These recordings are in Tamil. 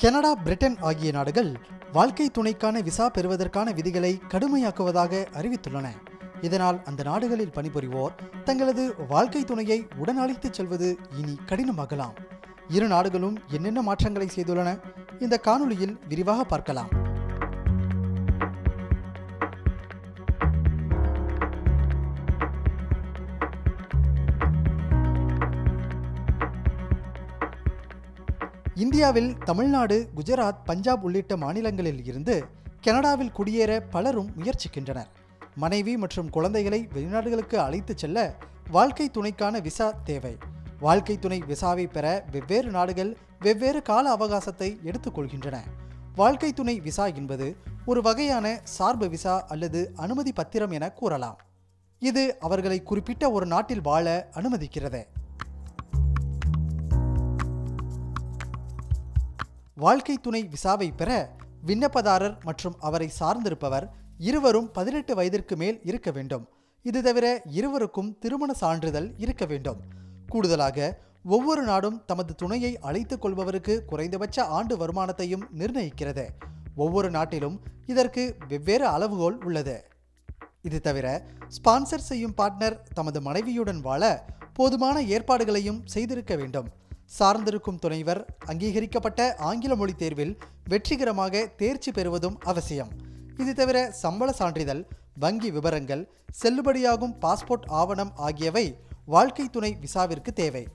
கனடா பிரிட்டன் ஆகிய நாடுகள் வாழ்க்கை துணைக்கான விசா பெறுவதற்கான விதிகளை கடுமையாக்குவதாக அறிவித்துள்ளன இதனால் அந்த நாடுகளில் பணிபுரிவோர் தங்களது வாழ்க்கை துணையை உடன் அழைத்துச் செல்வது இனி கடினமாகலாம் இரு நாடுகளும் என்னென்ன மாற்றங்களை செய்துள்ளன இந்த காணொளியில் விரிவாக பார்க்கலாம் இந்தியாவில் தமிழ்நாடு குஜராத் பஞ்சாப் உள்ளிட்ட மாநிலங்களில் இருந்து கனடாவில் குடியேற பலரும் முயற்சிக்கின்றனர் மனைவி மற்றும் குழந்தைகளை வெளிநாடுகளுக்கு அழைத்துச் செல்ல வாழ்க்கை துணைக்கான விசா தேவை வாழ்க்கை துணை விசாவை பெற வெவ்வேறு நாடுகள் வெவ்வேறு கால அவகாசத்தை எடுத்துக்கொள்கின்றன வாழ்க்கை துணை விசா என்பது ஒரு வகையான சார்பு விசா அல்லது அனுமதி பத்திரம் என கூறலாம் இது அவர்களை குறிப்பிட்ட ஒரு நாட்டில் வாழ அனுமதிக்கிறது வாழ்க்கை துணை விசாவை பெற விண்ணப்பதாரர் மற்றும் அவரை சார்ந்திருப்பவர் இருவரும் பதினெட்டு வயதிற்கு மேல் இருக்க வேண்டும் இது தவிர இருவருக்கும் திருமண சான்றிதழ் இருக்க வேண்டும் கூடுதலாக ஒவ்வொரு நாடும் தமது துணையை அழைத்துக் கொள்பவருக்கு குறைந்தபட்ச ஆண்டு வருமானத்தையும் நிர்ணயிக்கிறது ஒவ்வொரு நாட்டிலும் இதற்கு வெவ்வேறு அளவுகோல் உள்ளது இது தவிர ஸ்பான்சர் செய்யும் பார்ட்னர் தமது மனைவியுடன் வாழ போதுமான ஏற்பாடுகளையும் செய்திருக்க வேண்டும் சார்ந்திருக்கும் துணைவர் அங்கீகரிக்கப்பட்ட ஆங்கில மொழி தேர்வில் வெற்றிகரமாக தேர்ச்சி பெறுவதும் அவசியம் இது தவிர சம்பள சான்றிதழ் வங்கி விவரங்கள் செல்லுபடியாகும் பாஸ்போர்ட் ஆவணம் ஆகியவை வாழ்க்கை துணை விசாவிற்கு தேவை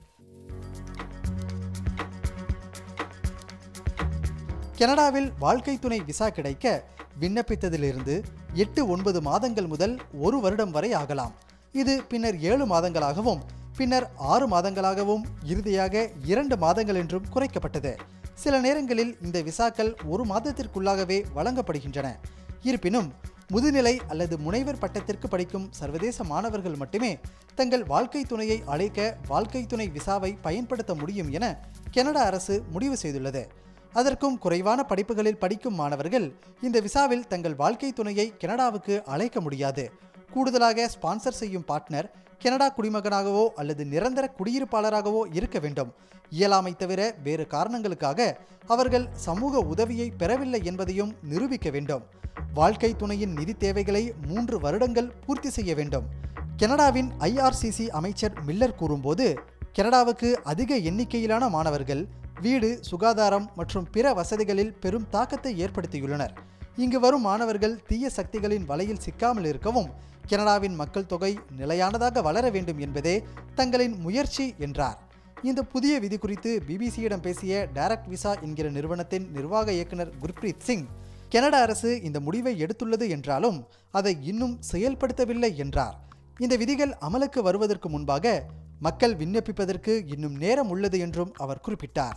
கனடாவில் வாழ்க்கை துணை விசா கிடைக்க விண்ணப்பித்ததிலிருந்து எட்டு ஒன்பது மாதங்கள் முதல் ஒரு வருடம் வரை ஆகலாம் இது பின்னர் ஏழு மாதங்களாகவும் பின்னர் ஆறு மாதங்களாகவும் இறுதியாக இரண்டு மாதங்கள் என்றும் குறைக்கப்பட்டது சில நேரங்களில் இந்த விசாக்கள் ஒரு மாதத்திற்குள்ளாகவே வழங்கப்படுகின்றன இருப்பினும் முதுநிலை அல்லது முனைவர் பட்டத்திற்கு படிக்கும் சர்வதேச மாணவர்கள் மட்டுமே தங்கள் வாழ்க்கை துணையை அழைக்க வாழ்க்கை துணை விசாவை பயன்படுத்த முடியும் என கனடா அரசு முடிவு செய்துள்ளது அதற்கும் குறைவான படிப்புகளில் படிக்கும் மாணவர்கள் இந்த விசாவில் தங்கள் வாழ்க்கை துணையை கனடாவுக்கு அழைக்க முடியாது கூடுதலாக ஸ்பான்சர் செய்யும் பார்ட்னர் கனடா குடிமகனாகவோ அல்லது நிரந்தர குடியிருப்பாளராகவோ இருக்க வேண்டும் இயலாமை தவிர வேறு காரணங்களுக்காக அவர்கள் சமூக உதவியை பெறவில்லை என்பதையும் நிரூபிக்க வேண்டும் வாழ்க்கை துணையின் நிதி தேவைகளை மூன்று வருடங்கள் பூர்த்தி செய்ய வேண்டும் கனடாவின் ஐஆர்சிசி அமைச்சர் மில்லர் கூறும்போது கனடாவுக்கு அதிக எண்ணிக்கையிலான மாணவர்கள் வீடு சுகாதாரம் மற்றும் பிற வசதிகளில் பெரும் தாக்கத்தை ஏற்படுத்தியுள்ளனர் இங்கு வரும் மாணவர்கள் தீய சக்திகளின் வலையில் சிக்காமல் இருக்கவும் கனடாவின் மக்கள் தொகை நிலையானதாக வளர வேண்டும் என்பதே தங்களின் முயற்சி என்றார் இந்த புதிய விதி குறித்து பிபிசியிடம் பேசிய டைரக்ட் விசா என்கிற நிறுவனத்தின் நிர்வாக இயக்குனர் குர்ப்ரீத் சிங் கனடா அரசு இந்த முடிவை எடுத்துள்ளது என்றாலும் அதை இன்னும் செயல்படுத்தவில்லை என்றார் இந்த விதிகள் அமலுக்கு வருவதற்கு முன்பாக மக்கள் விண்ணப்பிப்பதற்கு இன்னும் நேரம் உள்ளது என்றும் அவர் குறிப்பிட்டார்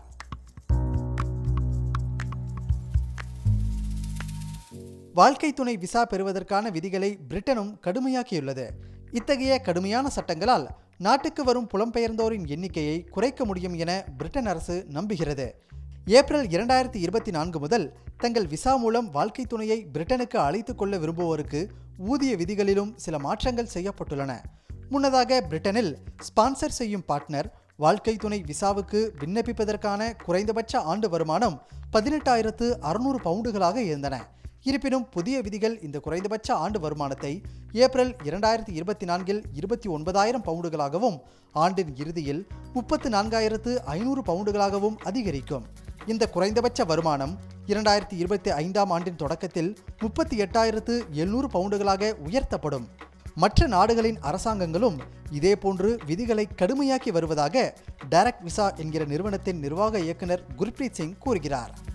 வாழ்க்கை துணை விசா பெறுவதற்கான விதிகளை பிரிட்டனும் கடுமையாக்கியுள்ளது இத்தகைய கடுமையான சட்டங்களால் நாட்டுக்கு வரும் புலம்பெயர்ந்தோரின் எண்ணிக்கையை குறைக்க முடியும் என பிரிட்டன் அரசு நம்புகிறது ஏப்ரல் இரண்டாயிரத்தி இருபத்தி நான்கு முதல் தங்கள் விசா மூலம் வாழ்க்கை துணையை பிரிட்டனுக்கு அழைத்துக் கொள்ள விரும்புவோருக்கு ஊதிய விதிகளிலும் சில மாற்றங்கள் செய்யப்பட்டுள்ளன முன்னதாக பிரிட்டனில் ஸ்பான்சர் செய்யும் பார்ட்னர் வாழ்க்கை துணை விசாவுக்கு விண்ணப்பிப்பதற்கான குறைந்தபட்ச ஆண்டு வருமானம் பதினெட்டாயிரத்து அறுநூறு பவுண்டுகளாக இருந்தன இருப்பினும் புதிய விதிகள் இந்த குறைந்தபட்ச ஆண்டு வருமானத்தை ஏப்ரல் இரண்டாயிரத்தி இருபத்தி நான்கில் இருபத்தி ஒன்பதாயிரம் பவுண்டுகளாகவும் ஆண்டின் இறுதியில் முப்பத்து நான்காயிரத்து ஐநூறு பவுண்டுகளாகவும் அதிகரிக்கும் இந்த குறைந்தபட்ச வருமானம் இரண்டாயிரத்தி இருபத்தி ஐந்தாம் ஆண்டின் தொடக்கத்தில் முப்பத்தி எட்டாயிரத்து எழுநூறு பவுண்டுகளாக உயர்த்தப்படும் மற்ற நாடுகளின் அரசாங்கங்களும் இதேபோன்று விதிகளை கடுமையாக்கி வருவதாக டைரக்ட் விசா என்கிற நிறுவனத்தின் நிர்வாக இயக்குனர் குர்ப்ரீத் சிங் கூறுகிறார்